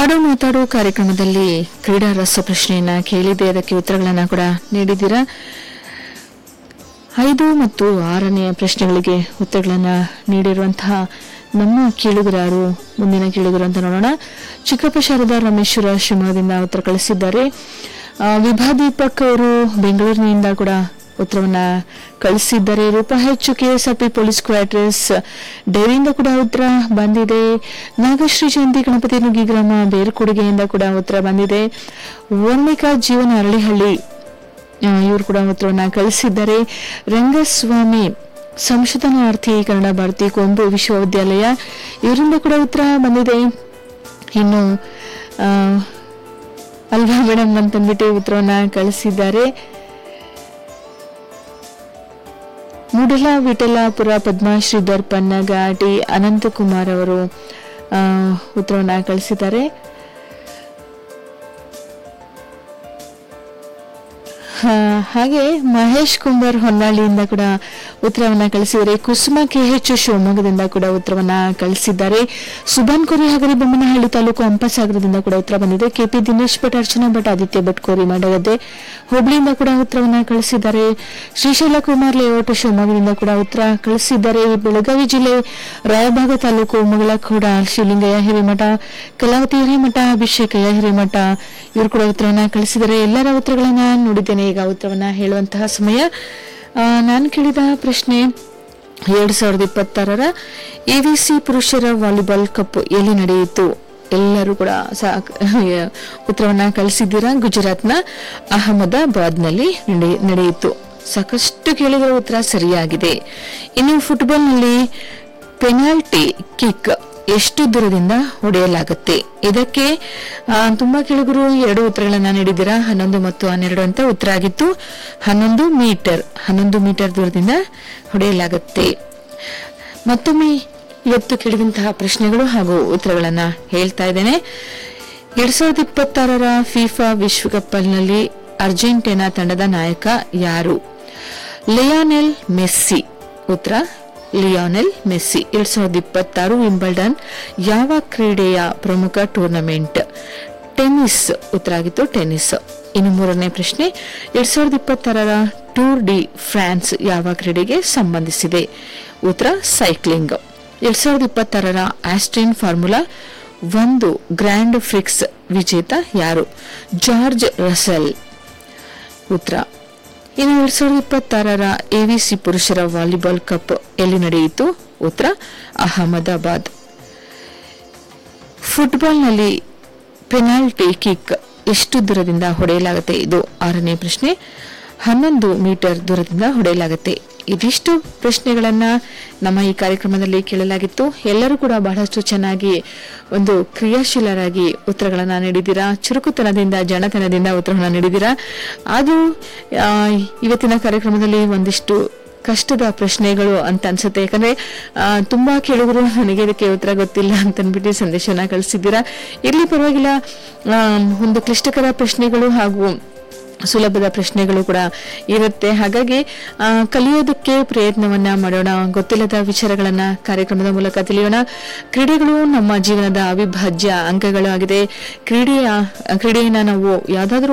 ಹಾಡು ಮಾತಾಡು ಕಾರ್ಯಕ್ರಮದಲ್ಲಿ ಕ್ರೀಡಾ ರಸ ಪ್ರಶ್ನೆಯನ್ನ ಕೇಳಿದೆ ಅದಕ್ಕೆ ಉತ್ತರಗಳನ್ನ ಕೂಡ ನೀಡಿದ್ದೀರಾ ಐದು ಮತ್ತು ಆರನೆಯ ಪ್ರಶ್ನೆಗಳಿಗೆ ಉತ್ತರಗಳನ್ನ ನೀಡಿರುವಂತಹ ನಮ್ಮ ಕೇಳುಗರಾರು ಮುಂದಿನ ಕೇಳುಗರು ಅಂತ ನೋಡೋಣ ಚಿಕ್ಕಪ್ಪ ಶಾರದಾ ರಮೇಶ್ವರ ಶಿವಮೊಗ್ಗದಿಂದ ಉತ್ತರ ಕಳಿಸಿದ್ದಾರೆ ಆ, ವಿಭಾ ದೀಪಕ್ ಅವರು ಬೆಂಗಳೂರಿನಿಂದ ಕೂಡ ಉತ್ತರವನ್ನ ಕಳಿಸಿದ್ದಾರೆ ರೂಪಾ ಹೆಚ್ಚು ಕೆಎಸ್ಆರ್ಪಿ ಪೊಲೀಸ್ ಕ್ವಾರ್ಟರ್ಸ್ ಡೈರಿಯಿಂದ ಕೂಡ ಉತ್ತರ ಬಂದಿದೆ ನಾಗಶ್ರೀ ಜಯಂತಿ ಗಣಪತಿ ನುಗ್ಗಿ ಗ್ರಾಮ ಬೇರುಕೊಡುಗೆಯಿಂದ ಕೂಡ ಉತ್ತರ ಬಂದಿದೆ ವರ್ಣಿಕಾ ಜೀವನ ಅರಳಿಹಳ್ಳಿ ಆ, ಇವರು ಕೂಡ ಉತ್ತರವನ್ನ ಕಳಿಸಿದ್ದಾರೆ ರಂಗಸ್ವಾಮಿ ಸಂಶೋಧನಾರ್ಥಿ ಕನ್ನಡ ಭಾರತಿ ಕೊಂಬು ವಿಶ್ವವಿದ್ಯಾಲಯ ಇವರಿಂದ ಕೂಡ ಉತ್ತರ ಬಂದಿದೆ ಇನ್ನು ಆ, ಅಲ್ವಾ ಮೇಡಮ್ ಅಂತಂದ್ಬಿಟ್ಟು ಉತ್ತರವನ್ನ ಕಳಿಸಿದ್ದಾರೆ ಮೂಡಲ ವಿಠಲಾಪುರ ಪದ್ಮಶ್ರೀಧರ್ ಪನ್ನಗಾಟಿ ಅನಂತಕುಮಾರ್ ಅವರು ಆ, ಉತ್ತರವನ್ನ ಕಳಿಸಿದ್ದಾರೆ ಆ, ಹಾಗೆ ಮಹೇಶ್ ಕುಂಬರ್ ಹೊನ್ನಾಳಿಯಿಂದ ಕೂಡ ಉತ್ತರವನ್ನ ಕಳಿಸಿದ್ದಾರೆ ಕುಸುಮ ಕೆಎಚ್ ಶಿವಮೊಗ್ಗದಿಂದ ಕೂಡ ಉತ್ತರವನ್ನ ಕಳಿಸಿದ್ದಾರೆ ಸುಭಾನ್ ಕೋರಿ ಹಗರಿ ಬೊಮ್ಮನಹಳ್ಳಿ ತಾಲೂಕು ಹಂಪಸಾಗರದಿಂದ ಕೂಡ ಉತ್ತರ ಬಂದಿದೆ ಕೆಪಿ ದಿನೇಶ್ ಭಟ್ ಅರ್ಚನಾ ಭಟ್ ಆದಿತ್ಯ ಭಟ್ ಕೋರಿ ಮಾಡಗದ್ದೆ ಹುಬ್ಳಿಯಿಂದ ಕೂಡ ಉತ್ತರವನ್ನ ಕಳಿಸಿದ್ದಾರೆ ಶ್ರೀಶೈಲ ಕುಮಾರ್ ಲೇಔಟ್ ಶಿವಮೊಗ್ಗದಿಂದ ಕೂಡ ಉತ್ತರ ಕಳಿಸಿದ್ದಾರೆ ಬೆಳಗಾವಿ ಜಿಲ್ಲೆ ರಾಯಭಾಗ ತಾಲೂಕು ಮುಗಳಖೋಡ ಶ್ರೀಲಿಂಗಯ್ಯ ಹಿರೇಮಠ ಕಲಾವತಿ ಹಿರೇಮಠ ಅಭಿಷೇಕಯ್ಯ ಹಿರೇಮಠ ಇವರು ಕೂಡ ಉತ್ತರವನ್ನ ಕಳಿಸಿದ್ದಾರೆ ಎಲ್ಲರ ಉತ್ತರಗಳನ್ನ ನೋಡಿದ್ದೇನೆ ಈಗ ಉತ್ತರವನ್ನ ಹೇಳುವಂತಹ ಸಮಯ ಆ, ನಾನು ಕೇಳಿದ ಪ್ರಶ್ನೆ ಎರಡ್ ಸಾವಿರದ ಇಪ್ಪತ್ತಾರರ ಎವಿಸಿ ಪುರುಷರ ವಾಲಿಬಾಲ್ ಕಪ್ ಎಲ್ಲಿ ನಡೆಯಿತು ಎಲ್ಲರೂ ಕೂಡ ಸಾಕ್- ಉತ್ತರವನ್ನ ಕಳಿಸಿದ್ದೀರಾ ಗುಜರಾತ್ನ ಅಹಮದಾಬಾದ್ನಲ್ಲಿ ನಡೆ- ನಡೆಯಿತು ಸಾಕಷ್ಟು ಕೇಳಿದ ಉತ್ತರ ಸರಿಯಾಗಿದೆ ಇನ್ನು ಫುಟ್ಬಾಲ್ನಲ್ಲಿ ಪೆನಾಲ್ಟಿ ಕಿಕ್ ಎಷ್ಟು ದೂರದಿಂದ ಹೊಡೆಯಲಾಗುತ್ತೆ ಇದಕ್ಕೆ ಆ, ತುಂಬಾ ಕೆಳಗರು ಎರಡು ಉತ್ತರಗಳನ್ನ ನೀಡಿದ್ದೀರಾ ಹನ್ನೊಂದು ಮತ್ತು ಹನ್ನೆರಡು ಅಂತ ಉತ್ತರ ಆಗಿತ್ತು ಹನ್ನೊಂದು ಮೀಟರ್ ಹನ್ನೊಂದು ಮೀಟರ್ ದೂರದಿಂದ ಹೊಡೆಯಲಾಗುತ್ತೆ ಮತ್ತೊಮ್ಮೆ ಇವತ್ತು ಕೇಳಿದಂತಹ ಪ್ರಶ್ನೆಗಳು ಹಾಗೂ ಉತ್ತರಗಳನ್ನ ಹೇಳ್ತಾ ಇದ್ದೇನೆ ಎರಡ್ ಸಾವಿರದ ಇಪ್ಪತ್ತಾರರ ಫಿಫಾ ವಿಶ್ವಕಪ್ನಲ್ಲಿ ಅರ್ಜೆಂಟೀನಾ ತಂಡದ ನಾಯಕ ಯಾರು ಲಿಯಾನೆಲ್ ಮೆಸ್ಸಿ ಉತ್ತರ ಲಿಯಾನೆಲ್ ಮೆಸ್ಸಿ ಎರಡ್ ಸಾವಿರದ ಇಪ್ಪತ್ತಾರು ವಿಂಬಲ್ಡನ್ ಯಾವ ಕ್ರೀಡೆಯ ಪ್ರಮುಖ ಟೂರ್ನಮೆಂಟ್ ಟೆನ್ನಿಸ್ ಉತ್ತರ ಆಗಿತ್ತು ಟೆನ್ನಿಸ್ ಇನ್ನು ಮೂರನೇ ಪ್ರಶ್ನೆ ಎರಡ್ ಸಾವಿರದ ಇಪ್ಪತ್ತಾರರ ಟೂರ್ ಡಿ ಫ್ರಾನ್ಸ್ ಯಾವ ಕ್ರೀಡೆಗೆ ಸಂಬಂಧಿಸಿದೆ ಉತ್ತರ ಸೈಕ್ಲಿಂಗ್ ಎರಡ್ ಸಾವಿರದ ಇಪ್ಪತ್ತಾರರ ಆಸ್ಟ್ರಿನ್ ಫಾರ್ಮುಲಾ ಒಂದು ಗ್ರ್ಯಾಂಡ್ ಫ್ರಿಕ್ಸ್ ವಿಜೇತ ಯಾರು ಜಾರ್ಜ್ ರಸೆಲ್ ಉತ್ತರ ಇನ್ನು ಎರಡ್ ಸಾವಿರದ ಇಪ್ಪತ್ತಾರರ ಎವಿಸಿ ಪುರುಷರ ವಾಲಿಬಾಲ್ ಕಪ್ ಎಲ್ಲಿ ನಡೆಯಿತು ಉತ್ತರ ಅಹಮದಾಬಾದ್ ಫುಟ್ಬಾಲ್ನಲ್ಲಿ ಪೆನಾಲ್ಟಿ ಕಿಕ್ ಎಷ್ಟು ದೂರದಿಂದ ಹೊಡೆಯಲಾಗುತ್ತೆ ಇದು ಆರನೇ ಪ್ರಶ್ನೆ ಹನ್ನೊಂದು ಮೀಟರ್ ದೂರದಿಂದ ಹೊಡೆಯಲಾಗುತ್ತೆ ಇದಿಷ್ಟು ಪ್ರಶ್ನೆಗಳನ್ನ ನಮ್ಮ ಈ ಕಾರ್ಯಕ್ರಮದಲ್ಲಿ ಕೇಳಲಾಗಿತ್ತು ಎಲ್ಲರೂ ಕೂಡ ಬಹಳಷ್ಟು ಚೆನ್ನಾಗಿ ಒಂದು ಕ್ರಿಯಾಶೀಲರಾಗಿ ಉತ್ತರಗಳನ್ನ ನೀಡಿದ್ದೀರಾ ಚುರುಕುತನದಿಂದ ಜಣತನದಿಂದ ಉತ್ತರಗಳನ್ನ ನೀಡಿದ್ದೀರಾ ಆದರೂ ಆ, ಇವತ್ತಿನ ಕಾರ್ಯಕ್ರಮದಲ್ಲಿ ಒಂದಿಷ್ಟು ಕಷ್ಟದ ಪ್ರಶ್ನೆಗಳು ಅಂತ ಅನ್ಸುತ್ತೆ ಯಾಕಂದ್ರೆ ಆ, ತುಂಬಾ ಕೇಳುಗರು ನನಗೆ ಇದಕ್ಕೆ ಉತ್ತರ ಗೊತ್ತಿಲ್ಲ ಅಂತ ಅಂದ್ಬಿಟ್ಟು ಸಂದೇಶವನ್ನ ಕಳಿಸಿದ್ದೀರಾ ಇರ್ಲಿ ಪರವಾಗಿಲ್ಲ ಆ, ಒಂದು ಕ್ಲಿಷ್ಟಕರ ಪ್ರಶ್ನೆಗಳು ಹಾಗೂ ಸುಲಭದ ಪ್ರಶ್ನೆಗಳು ಕೂಡ ಇರುತ್ತೆ ಹಾಗಾಗಿ ಆ, ಕಲಿಯೋದಕ್ಕೆ ಪ್ರಯತ್ನವನ್ನ ಮಾಡೋಣ ಗೊತ್ತಿಲ್ಲದ ವಿಚಾರಗಳನ್ನ ಕಾರ್ಯಕ್ರಮದ ಮೂಲಕ ತಿಳಿಯೋಣ ಕ್ರೀಡೆಗಳು ನಮ್ಮ ಜೀವನದ ಅವಿಭಾಜ್ಯ ಅಂಗಗಳು ಆಗಿದೆ ಕ್ರೀಡೆಯ ಕ್ರೀಡೆಯನ್ನ ನಾವು ಯಾವ್ದಾದ್ರು